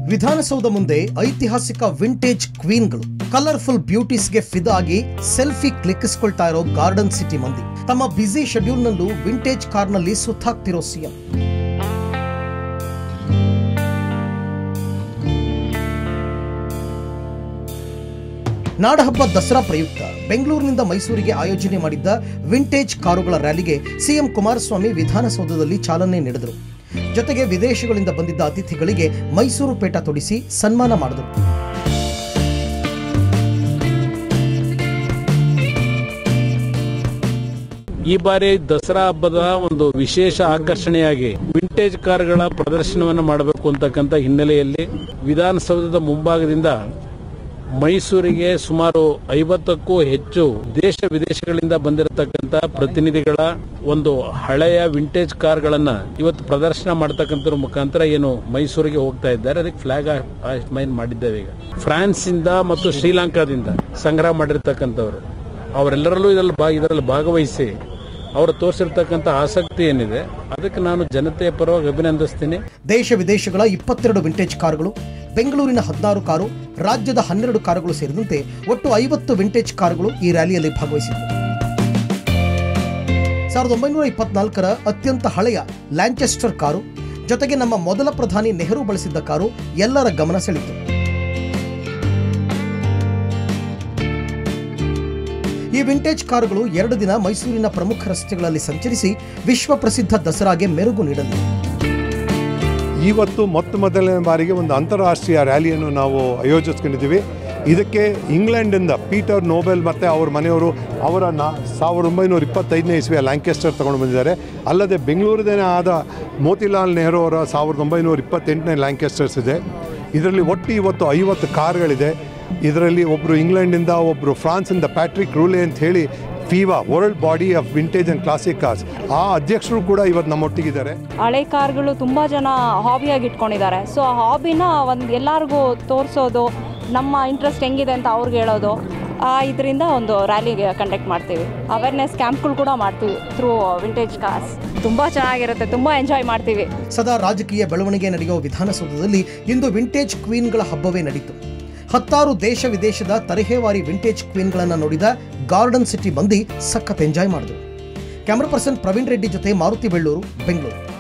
ವಿಧಾನಸೌಧ ಮುಂದೆ ಐತಿಹಾಸಿಕ ವಿಂಟೇಜ್ ಕ್ವೀನ್ಗಳು ಕಲರ್ಫುಲ್ ಬ್ಯೂಟೀಸ್ಗೆ ಫಿದಾಗಿ ಸೆಲ್ಫಿ ಕ್ಲಿಕ್ಕಿಸ್ಕೊಳ್ತಾ ಇರೋ ಗಾರ್ಡನ್ ಸಿಟಿ ಮಂದಿ ತಮ್ಮ ಬ್ಯುಸಿ ಶೆಡ್ಯೂಲ್ನಲ್ಲೂ ವಿಂಟೇಜ್ ಕಾರ್ನಲ್ಲಿ ಸುತ್ತಾಗ್ತಿರೋ ಸಿಎಂ ನಾಡಹಬ್ಬ ದಸರಾ ಪ್ರಯುಕ್ತ ಬೆಂಗಳೂರಿನಿಂದ ಮೈಸೂರಿಗೆ ಆಯೋಜನೆ ಮಾಡಿದ್ದ ವಿಂಟೇಜ್ ಕಾರುಗಳ ರ್ಯಾಲಿಗೆ ಸಿಎಂ ಕುಮಾರಸ್ವಾಮಿ ವಿಧಾನಸೌಧದಲ್ಲಿ ಚಾಲನೆ ನೀಡಿದರು ಜೊತೆಗೆ ವಿದೇಶಗಳಿಂದ ಬಂದಿದ್ದ ಅತಿಥಿಗಳಿಗೆ ಮೈಸೂರು ಪೇಟ ತೊಡಿಸಿ ಸನ್ಮಾನ ಮಾಡಿದರು ಈ ಬಾರಿ ದಸರಾ ಹಬ್ಬದ ಒಂದು ವಿಶೇಷ ಆಕರ್ಷಣೆಯಾಗಿ ವಿಂಟೇಜ್ ಕಾರ್ಗಳ ಪ್ರದರ್ಶನವನ್ನು ಮಾಡಬೇಕು ಅಂತಕ್ಕಂಥ ಹಿನ್ನೆಲೆಯಲ್ಲಿ ವಿಧಾನಸೌಧದ ಮುಂಭಾಗದಿಂದ ಮೈಸೂರಿಗೆ ಸುಮಾರು ಐವತ್ತಕ್ಕೂ ಹೆಚ್ಚು ದೇಶ ವಿದೇಶಗಳಿಂದ ಬಂದಿರತಕ್ಕಂಥ ಪ್ರತಿನಿಧಿಗಳ ಒಂದು ಹಳೆಯ ವಿಂಟೇಜ್ ಕಾರ್ಗಳನ್ನ ಇವತ್ತು ಪ್ರದರ್ಶನ ಮಾಡತಕ್ಕಂಥದ್ರ ಮುಖಾಂತರ ಏನು ಮೈಸೂರಿಗೆ ಹೋಗ್ತಾ ಇದ್ದಾರೆ ಅದಕ್ಕೆ ಫ್ಲಾಗ್ ಮೈನ್ ಮಾಡಿದ್ದೇವೆ ಈಗ ಫ್ರಾನ್ಸ್ ಇಂದ ಮತ್ತು ಶ್ರೀಲಂಕಾದಿಂದ ಸಂಗ್ರಹ ಮಾಡಿರ್ತಕ್ಕಂಥವ್ರು ಅವರೆಲ್ಲರಲ್ಲೂ ಇದರಲ್ಲಿ ಬಾ- ಇದರಲ್ಲಿ ಭಾಗವಹಿಸಿ ಅವರು ತೋರಿಸಿರ್ತಕ್ಕಂಥ ಆಸಕ್ತಿ ಏನಿದೆ ಅದಕ್ಕೆ ನಾನು ಜನತೆಯ ಪರವಾಗಿ ಅಭಿನಂದಿಸ್ತೀನಿ ದೇಶ ವಿದೇಶಗಳ ಇಪ್ಪತ್ತೆರಡು ವಿಂಟೇಜ್ ಕಾರುಗಳು ಬೆಂಗಳೂರಿನ ಹದಿನಾರು ಕಾರು ರಾಜ್ಯದ ಹನ್ನೆರಡು ಕಾರುಗಳು ಸೇರಿದಂತೆ ಒಟ್ಟು ಐವತ್ತು ವಿಂಟೇಜ್ ಕಾರುಗಳು ಈ ರ್ಯಾಲಿಯಲ್ಲಿ ಭಾಗವಹಿಸಿದ್ದವು ಸಾವಿರದ ಒಂಬೈನೂರ ಇಪ್ಪತ್ನಾಲ್ಕರ ಅತ್ಯಂತ ಹಳೆಯ ಲ್ಯಾಂಚೆಸ್ಟರ್ ಕಾರು ಜೊತೆಗೆ ನಮ್ಮ ಮೊದಲ ಪ್ರಧಾನಿ ನೆಹರು ಬಳಸಿದ್ದ ಕಾರು ಎಲ್ಲರ ಗಮನ ಸೆಳೆಯಿತು ಈ ವಿಂಟೇಜ್ ಕಾರುಗಳು ಎರಡು ದಿನ ಮೈಸೂರಿನ ಪ್ರಮುಖ ರಸ್ತೆಗಳಲ್ಲಿ ಸಂಚರಿಸಿ ವಿಶ್ವ ಪ್ರಸಿದ್ಧ ದಸರಾಗೆ ಮೆರುಗು ನೀಡಲಿವೆ ಇವತ್ತು ಮೊತ್ತ ಮೊದಲನೇ ಬಾರಿಗೆ ಒಂದು ಅಂತಾರಾಷ್ಟ್ರೀಯ ರ್ಯಾಲಿಯನ್ನು ನಾವು ಆಯೋಜಿಸ್ಕೊಂಡಿದ್ದೀವಿ ಇದಕ್ಕೆ ಇಂಗ್ಲೆಂಡಿಂದ ಪೀಟರ್ ನೋಬೆಲ್ ಮತ್ತು ಅವ್ರ ಮನೆಯವರು ಅವರ ನಾ ಸಾವಿರದ ಒಂಬೈನೂರ ಇಪ್ಪತ್ತೈದನೇ ಇಸ್ವಿಯ ಲ್ಯಾಂಕೆಸ್ಟರ್ ತಗೊಂಡು ಬಂದಿದ್ದಾರೆ ಅಲ್ಲದೆ ಬೆಂಗಳೂರದೇ ಆದ ಮೋತಿಲಾಲ್ ನೆಹರು ಅವರ ಸಾವಿರದ ಒಂಬೈನೂರ ಇಪ್ಪತ್ತೆಂಟನೇ ಲ್ಯಾಂಕೆಸ್ಟರ್ಸ್ ಇದೆ ಇದರಲ್ಲಿ ಒಟ್ಟು ಇವತ್ತು ಐವತ್ತು ಕಾರ್ಗಳಿದೆ ಇದರಲ್ಲಿ ಒಬ್ಬರು ಇಂಗ್ಲೆಂಡಿಂದ ಒಬ್ಬರು ಫ್ರಾನ್ಸಿಂದ ಪ್ಯಾಟ್ರಿಕ್ ರೂಲೆ ಅಂತ ಹೇಳಿ FIVA world body of vintage and classic cars ಆ ಅಧ್ಯಕ್ಷರು ಕೂಡ ಇವತ್ತು ನಮ್ಮೊಟ್ಟಿಗಿದ್ದಾರೆ ಹಳೆ ಕಾರ್ಗಳು ತುಂಬ ಜನ ಹಾಬಿಯಾಗಿ ಇಟ್ಕೊಂಡಿದ್ದಾರೆ ಸೊ ಆ ಹಾಬಿನ ಒಂದು ಎಲ್ಲರಿಗೂ ತೋರಿಸೋದು ನಮ್ಮ ಇಂಟ್ರೆಸ್ಟ್ ಹೆಂಗಿದೆ ಅಂತ ಅವ್ರಿಗೆ ಹೇಳೋದು ಇದರಿಂದ ಒಂದು ರ್ಯಾಲಿಗೆ ಕಂಡಕ್ಟ್ ಮಾಡ್ತೀವಿ ಅವೇರ್ನೆಸ್ ಕ್ಯಾಂಪ್ಗಳು ಕೂಡ ಮಾಡ್ತೀವಿ ಥ್ರೂ ವಿಂಟೇಜ್ ಕಾರ್ಸ್ ತುಂಬ ಚೆನ್ನಾಗಿರುತ್ತೆ ತುಂಬ ಎಂಜಾಯ್ ಮಾಡ್ತೀವಿ ಸದಾ ರಾಜಕೀಯ ಬೆಳವಣಿಗೆ ನಡೆಯುವ ವಿಧಾನಸೌಧದಲ್ಲಿ ಇಂದು ವಿಂಟೇಜ್ ಕ್ವೀನ್ಗಳ ಹಬ್ಬವೇ ನಡೀತು ಹತ್ತಾರು ದೇಶ ವಿದೇಶದ ತರಹೇವಾರಿ ವಿಂಟೇಜ್ ಕ್ವೀನ್ಗಳನ್ನು ನೋಡಿದ ಗಾರ್ಡನ್ ಸಿಟಿ ಮಂದಿ ಸಖತ್ ಎಂಜಾಯ್ ಮಾಡಿದ್ರು ಕ್ಯಾಮರಾ ಪರ್ಸನ್ ಪ್ರವೀಣ್ ರೆಡ್ಡಿ ಜೊತೆ ಮಾರುತಿ ಬೆಳ್ಳೂರು ಬೆಂಗಳೂರು